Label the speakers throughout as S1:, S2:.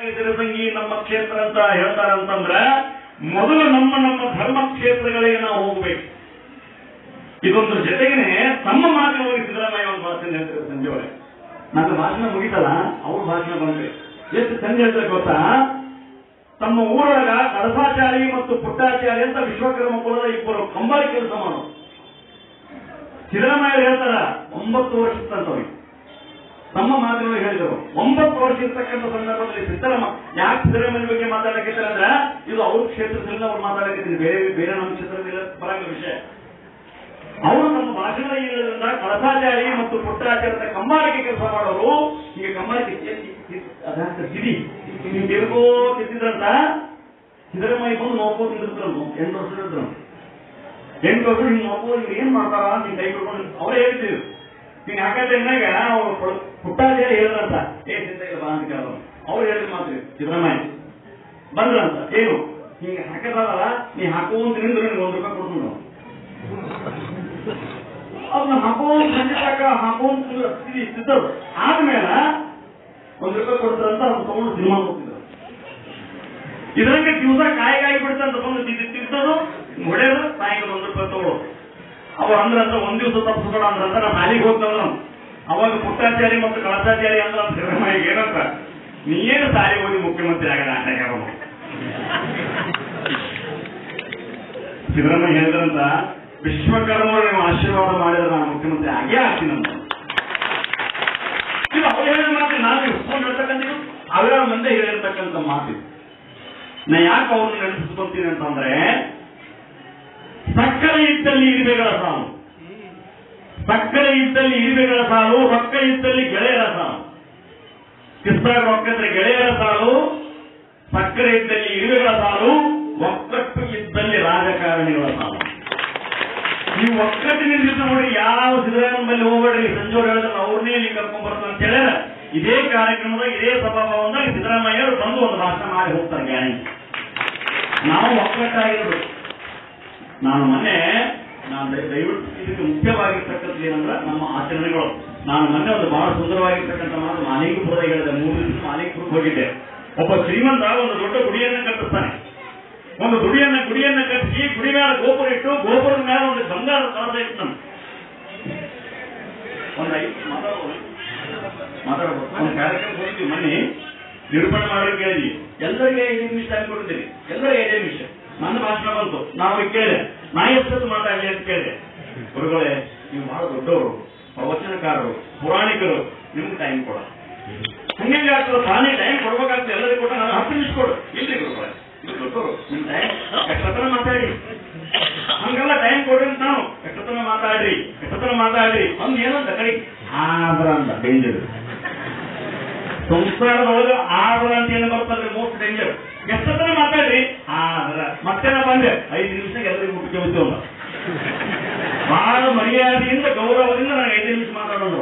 S1: ತಿರುಸಂಗಿ ನಮ್ಮ ಕ್ಷೇತ್ರ ಅಂತ ಹೇಳ್ತಾರಂತಂದ್ರ ಮೊದಲು ನಮ್ಮ ನಮ್ಮ ಧರ್ಮ ಕ್ಷೇತ್ರಗಳಿಗೆ ನಾವು ಹೋಗ್ಬೇಕು ಇದೊಂದ್ರ ಜೊತೆಗೇನೆ ತಮ್ಮ ಮಾತಿನ ಹೋಗಿ ಸಿದ್ದರಾಮಯ್ಯ ಒಂದು ಮಾತನ್ನು ಹೇಳ್ತಾರೆ ಸಂಜೆ ಒಳಗೆ ನನ್ನ ಭಾಷಣ ಮುಗಿತಲ್ಲ ಅವ್ರ ಭಾಷಣ ಬಂದ್ರೆ ಎಷ್ಟು ಚಂದ ಹೇಳ್ತಾರೆ ಗೊತ್ತಾ ತಮ್ಮ ಊರೊಳಗ ಕಳಸಾಚಾರಿ ಮತ್ತು ಪುಟ್ಟಾಚಾರಿ ಅಂತ ವಿಶ್ವಕರ್ಮ ಕುಲದ ಇಬ್ಬರು ಕಂಬಾರಿ ಕೆಲಸ ಮಾಡೋದು ಸಿದ್ದರಾಮಯ್ಯ ಹೇಳ್ತಾರ ಒಂಬತ್ತು ವರ್ಷ ತಂತವ್ರಿಗೆ ತಮ್ಮ ಮಾತುಗಳು ಹೇಳಿದರು ಒಂಬತ್ತು ವರ್ಷ ಇರ್ತಕ್ಕಂಥ ಸಂದರ್ಭದಲ್ಲಿ ಸಿದ್ದರಾಮ ಯಾಕೆ ಸಿದ್ದರಾಮಯ್ಯ ಬಗ್ಗೆ ಮಾತಾಡಕ್ಕಿದ್ದಾರೆ ಅಂದ್ರೆ ಇದು ಅವ್ರ ಕ್ಷೇತ್ರದಿಂದ ಅವ್ರು ಮಾತಾಡಕ್ಕಿದ್ದೀನಿ ಬೇರೆ ಬೇರೆ ನಮ್ಮ ಕ್ಷೇತ್ರದಿಂದ ಬರಂಗ ವಿಷಯ ಅವರು ನಮ್ಮ ಭಾಷಣ ಹೇಳಿದ್ರಿಂದ ಕಳಸಾಚಾರಿ ಮತ್ತು ಪುಟ್ಟಾಚಾರದ ಕಂಬಾರಿಕೆ ಕೆಲಸ ಮಾಡೋರು ಈಗ ಕಂಬಾರಿಕೆ ಅದಂತ ಸಿಡಿ ನೀವು ತಿರುಗೋ ತಿದ್ದಿದ್ರಂತ ಸಿದ್ದರಾಮಯ್ಯ ಬಂದು ನೋಡ್ಕೋ ತಿಂದಿರ್ತಾರಲ್ಲ ಎಂಟು ವರ್ಷ ಇದ್ರು ಎಂಟು ವರ್ಷ ಹಿಂಗ್ ನೋಡ್ಕೋ ಇವ್ರು ಏನ್ ಮಾಡ್ತಾರ ನೀನ್ ಕೈ ಬಿಡ್ಕೊಂಡು ಅವರೇ ಹೇಳ್ತಿದ್ರು ನೀನ್ ಹಾಕಂದಾಗ ಅವ್ರು ಪುಟ್ಟಾಚಾರಿ ಹೇಳಿದ್ರಂತ ಏ ಚಿಂತೆಗೆ ಬಾ ಅಂತ ಕೇಳೋರು ಅವ್ರು ಹೇಳಿದ ಮಾತು ಸಿದ್ದರಾಮಯ್ಯ ಬಂದ್ರಂತ ಏನು ಹಿಂಗೆ ಹಾಕದಾರಲ್ಲ ನೀ ಹಾಕೋಂತ ನಿಂದ್ರೆ ನಿನ್ಗೆ ಒಂದು ರೂಪಾಯಿ ಕೊಡ್ತೀನಿ ನಾವು ಅದನ್ನ ಹಾಕೋಂತ ಖಂಡಿತಾಕ ಹಾಕೋಂತ ಇರ್ತಿದ್ದದು ಆದ್ಮೇಲೆ ಒಂದ್ ರೂಪಾಯಿ ಕೊಡ್ತಾರಂತ ಅವ್ರು ತಗೊಂಡು ಸಿನಿಮಾ ಹೋಗ್ತಿದ್ರು ಇದ್ರಂಗೆ ದಿವಸ ಕಾಯಿಗಾಗಿ ಬಿಡ್ತಂತ ಬಂದು ತಿರ್ತದು ಹೊಡೆಯೋದು ಸಾಯಂಕಾಲ ಒಂದ್ ರೂಪಾಯಿ ತಗೊಳ್ಳೋದು ಅವ್ರು ಅಂದ್ರಂತ ಒಂದ್ ದಿವಸ ತಪ್ಪಿಸ್ಕೊಳ ಅಂದ್ರಂತ ನಾನು ಅಲ್ಲಿಗೆ ಹೋಗ್ತಾವ ನಾವು ಅವಾಗ ಪುಟ್ಟಾಚಾರಿ ಮತ್ತು ಕಳಸಾಚಾರಿ ಅಂದ್ರ ಸಿದ್ದರಾಮಯ್ಯ ಏನಂತ ನೀನು ಸಾರಿ ಹೋಗಿ ಮುಖ್ಯಮಂತ್ರಿ ಆಗದ ಆಟ ಯಾವಾಗ ಸಿದ್ದರಾಮಯ್ಯ ಹೇಳಿದ್ರಂತ ವಿಶ್ವಕರ್ಮರು ನೀವು ಆಶೀರ್ವಾದ ಮಾಡಿದ್ರೆ ನಾನು ಮುಖ್ಯಮಂತ್ರಿ ಆಗೇ ಆಗ್ತೀನಿ ಅಂತ ಇದು ಅವ್ರು ಹೇಳಿದ ಮಾತು ನಾನು ಇಟ್ಕೊಂಡು ಹೇಳ್ತಕ್ಕಂಥ ಅವರ ಮುಂದೆ ಹೇಳಿರ್ತಕ್ಕಂಥ ಮಾತು ನಾ ಯಾಕೆ ಅವ್ರನ್ನ ನೆನಪಿಸ್ಕೊಂತೀನಿ ಅಂತಂದ್ರೆ ಸಕ್ಕರೆ ಇದ್ದಲ್ಲಿ ಇರುವೆಗಳ ಸಾಲು ಸಕ್ಕರೆ ಇದ್ದಲ್ಲಿ ಇರುವೆಗಳ ಸಾಲು ರೊಕ್ಕ ಇದ್ದಲ್ಲಿ ಗೆಳೆಯರ ಸಾಲು ಕಿಸ್ತಾಗ ರೊಕ್ಕ ಇದ್ರೆ ಗೆಳೆಯರ ಸಾಲು ಸಕ್ಕರೆ ಇದ್ದಲ್ಲಿ ಇರುವೆಗಳ ಸಾಲು ಒಕ್ಕಟ್ಟು ಇದ್ದಲ್ಲಿ ರಾಜಕಾರಣಿಗಳ ಸಾಲು ನೀವು ಒಕ್ಕಟ್ಟಿನಿಂದ ನೋಡಿ ಯಾವ ಸಿದ್ದರಾಮಯ್ಯ ಮೇಲೆ ಹೋಗ್ಬೇಡ್ರಿ ಸಂಜೋರ್ ಹೇಳಿದ್ರೆ ಅವ್ರನ್ನೇ ನೀವು ಕರ್ಕೊಂಡ್ ಬರ್ತಾರೆ ಅಂತ ಹೇಳಿದ್ರೆ ಇದೇ ಕಾರ್ಯಕ್ರಮದಾಗ ಇದೇ ಸಭಾಭವನದಾಗ ಸಿದ್ದರಾಮಯ್ಯ ಅವರು ಬಂದು ಒಂದು ಭಾಷಣ ಮಾಡಿ ಹೋಗ್ತಾರೆ ಗ್ಯಾರಂಟಿ ನಾವು ಒಕ್ಕಟ್ಟಾಗಿರ್ಬೇಕು ನಾನು ಮೊನ್ನೆ ನಾನು ದಯ- ದಯವಿಟ್ಟು ಇದಕ್ಕೆ ಮುಖ್ಯವಾಗಿರ್ತಕ್ಕಂಥ ಏನಂದ್ರೆ ನಮ್ಮ ಆಚರಣೆಗಳು ನಾನು ಮೊನ್ನೆ ಒಂದು ಬಹಳ ಸುಂದರವಾಗಿರ್ತಕ್ಕಂಥ ಮಾತು ಮಾಲಿಕಪುರದಾಗ ಹೇಳಿದೆ ಮೂರು ದಿವಸ ಮಾಲಿಕಪುರಕ್ಕೆ ಹೋಗಿದ್ದೆ ಒಬ್ಬ ಶ್ರೀಮಂತ ಒಂದು ದೊಡ್ಡ ಗುಡಿಯನ್ನು ಕಟ್ಟಿಸ್ತಾನೆ ಒಂದು ಗುಡಿಯನ್ನ ಗುಡಿಯನ್ನ ಕಟ್ಟಿಸಿ ಗುಡಿ ಮೇಲೆ ಗೋಪುರ ಇಟ್ಟು ಗೋಪುರದ ಮೇಲೆ ಒಂದು ಬಂಗಾರ ಕಳಸ ಇಟ್ಟು ನಮ್ಗೆ ಒಂದು ಐದು ಮಾತಾಡ್ಬೋದು ಮಾತಾಡ್ಬೋದು ಒಂದು ಕಾರ್ಯಕ್ರಮ ಹೋಗಿದ್ವಿ ಮೊನ್ನೆ ನಿರೂಪಣೆ ಮಾಡೋಕೆ ಕೇಳಿದ್ವಿ ಎಲ್ಲರಿಗೆ ಐದು ನಿಮಿಷ ಟೈಮ್ ಕೊಡ್ತೀನಿ ಎಲ್ಲರಿಗೆ ಐದೇ ನಿಮಿಷ ನನ್ನ ಭಾಷಣ ಬಂತು ನಾವು ಕೇಳಿದೆ ನಾ ಎಷ್ಟೊತ್ತು ಮಾತಾಡಲಿ ಅಂತ ಕೇಳಿದೆ ಗುರುಗಳೇ ನೀವು ಬಹಳ ದೊಡ್ಡವರು ಪ್ರವಚನಕಾರರು ಪುರಾಣಿಕರು ನಿಮ್ಗೆ ಟೈಮ್ ಕೊಡ ಹಂಗೆ ಆಗ್ತದೆ ತಾನೇ ಟೈಮ್ ಕೊಡ್ಬೇಕಾಗ್ತದೆ ಎಲ್ಲರಿಗೂ ಕೊಟ್ಟ ನಾನು ಹತ್ತು ನಿಮಿಷ ಕೊಡು ಇಲ್ರಿ ಗುರುಗಳೇ ಇದು ದೊಡ್ಡವರು ನಿಮ್ ಟೈಮ್ ಎಷ್ಟೊತ್ತನ ಮಾತಾಡಿ ಹಂಗೆಲ್ಲ ಟೈಮ್ ಕೊಡ್ರಿ ಅಂತ ನಾವು ಎಷ್ಟೊತ್ತನ ಮಾತಾಡ್ರಿ ಎಷ್ಟೊತ್ತನ ಮಾತಾಡ್ರಿ ಹಂಗ ಏನಂತ ಕಡೆ ಆದ್ರ ಅಂತ ಡೇಂಜರ್ ಸಂಸಾರದೊಳಗೆ ಆದ್ರ ಅಂತ ಏನು ಬರ್ತದ್ರಿ ಮೋಸ್ಟ್ ಡೇಂಜರ್ ಎಷ್ಟೊತ್ತನ ಮಾತಾಡ್ರಿ ಆದ್ರ ಮತ್ತೆ ನಾ ಬಂದೆ ಐದು ನಿಮಿಷ ಎಲ್ಲರಿಗೂ ಮುಟ್ಟಿಗೆ ಹೋಗ್ತೀವಲ್ಲ ಬಹಳ ಮರ್ಯಾದೆಯಿಂದ ಗೌರವದಿಂದ ನಾನು ಐದು ನಿಮಿಷ ಮಾತಾಡೋಣ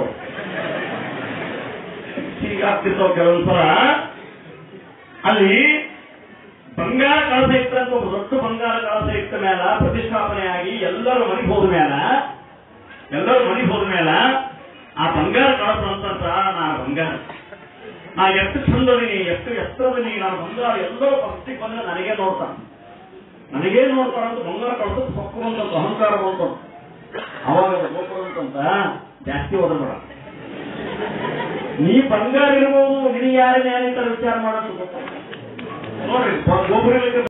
S1: ಹೀಗಾಗ್ತಿರ್ತಾವ ಕೆಲವೊಂದ್ಸಲ ಅಲ್ಲಿ ಬಂಗಾರ ಕಳಸ ಇಟ್ಟಂತ ಒಂದು ದೊಡ್ಡ ಬಂಗಾರ ಕಳಸ ಇಟ್ಟ ಮೇಲ ಪ್ರತಿಷ್ಠಾಪನೆಯಾಗಿ ಎಲ್ಲರೂ ಮನೆಗೆ ಹೋದ ಮೇಲ ಎಲ್ಲರೂ ಮನೆಗೆ ಹೋದ ಮೇಲ ಆ ಬಂಗಾರ ಕಳಸ ಅಂತ ನಾ ಬಂಗಾರ ನಾ ಎಷ್ಟು ಚಂದದೀನಿ ಎಷ್ಟು ಎತ್ತರದೀನಿ ನಾನು ಬಂಗಾರ ಎಲ್ಲರೂ ಫಸ್ಟಿಗೆ ಬಂದ್ರೆ ನನಗೆ ನೋಡ್ತಾನೆ ನನಗೇ ನೋಡ್ತಾರ ಅಂತ ಬಂಗಾರ ಕಳಸ ಸೊಕ್ಕುವಂತ ಅಹಂಕಾರ ಬಂತು ಅವಾಗ ಗೋಪುರಂತ ಜಾಸ್ತಿ ಓದಬೇಡ ನೀ ಬಂಗಾರ ಇರ್ಬೋದು ನೀ ಯಾರನ್ನ ಯಾರಿರ್ತಾರೆ ವಿಚಾರ ಮಾಡೋದು ಗೊತ್ತಾಗ ನೋಡ್ರಿ ಗೋಪುರ